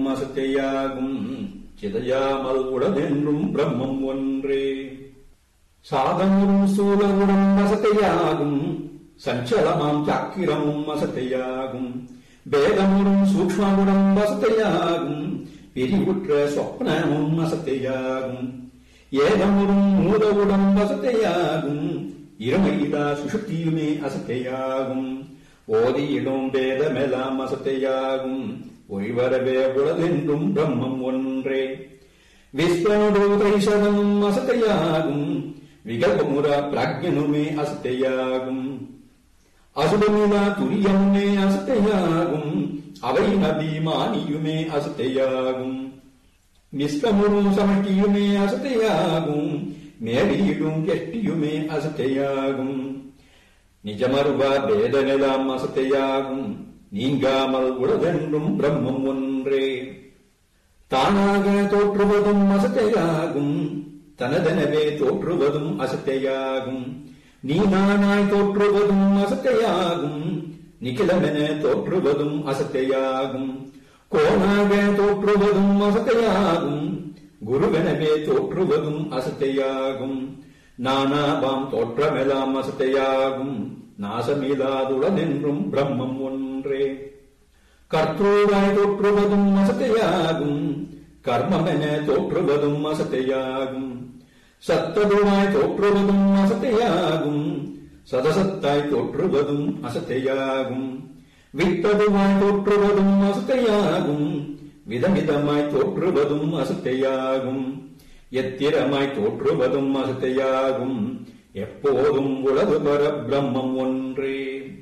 அசத்தையாகும் சிதையாமல் உடனென்றும் பிரம்மம் ஒன்றே சாதமும் சூலமுடன் அசத்தையாகும் சஞ்சலமாம் சக்கிரமும் அசத்தையாகும் வேதமுடன் சூக்ஷ்மமுடன் அசத்தையாகும் பிரிவுற்ற சொப்னமும் அசத்தையாகும் ஏதமுடன் மூலவுடன் அசத்தையாகும் இருமையிடா சுஷுப்தியுமே அசத்தையாகும் ஓதியிடும் வேதமெல்லாம் அசத்தையாகும் ஒய்வரவே உளதென்றும் பிரம்மம் ஒன்றே விஸ்வனுடு தைசதமும் அசத்தையாகும் விகல்பமுற பிராஜ்யனுமே அசத்தையாகும் அசுபமிலா துரியமுமே அசத்தையாகும் அவை அபிமானியுமே அசத்தையாகும் நிஷ்கமுரு சமஷ்டியுமே அசத்தையாகும் மேடியிடும் எஷ்டியுமே அசத்தையாகும் நிஜமருவ பேதமெல்லாம் அசத்தையாகும் நீங்காமல் உலகென்றும் பிரம்மம் ஒன்றே தானாக தோற்றுவதும் அசத்தையாகும் தனதெனவே தோற்றுவதும் அசத்தையாகும் நீ நானாய் தோற்றுவதும் அசத்தையாகும் நிகிலமென தோற்றுவதும் அசத்தையாகும் கோணாக தோற்றுவதும் அசத்தையாகும் குருவெனவே தோற்றுவதும் அசத்தையாகும் நானாவாம் தோற்றமெல்லாம் அசத்தையாகும் நாசமில்லாதுளதென்றும் பிரம்மம் ஒன்றே கர்த்தூராய் தோற்றுவதும் அசத்தையாகும் கர்மமென தோற்றுவதும் அசத்தையாகும் சத்ததுவாய் தோற்றுவதும் அசத்தையாகும் சதசத்தாய் தோற்றுவதும் அசத்தையாகும் வித்ததுவாய் தோற்றுவதும் அசத்தையாகும் விதமிதமாய் தோற்றுவதும் அசத்தையாகும் எத்திரமாய் தோற்றுவதும் அசத்தையாகும் எப்போதும் உலகு பர பிரம்மம் ஒன்றே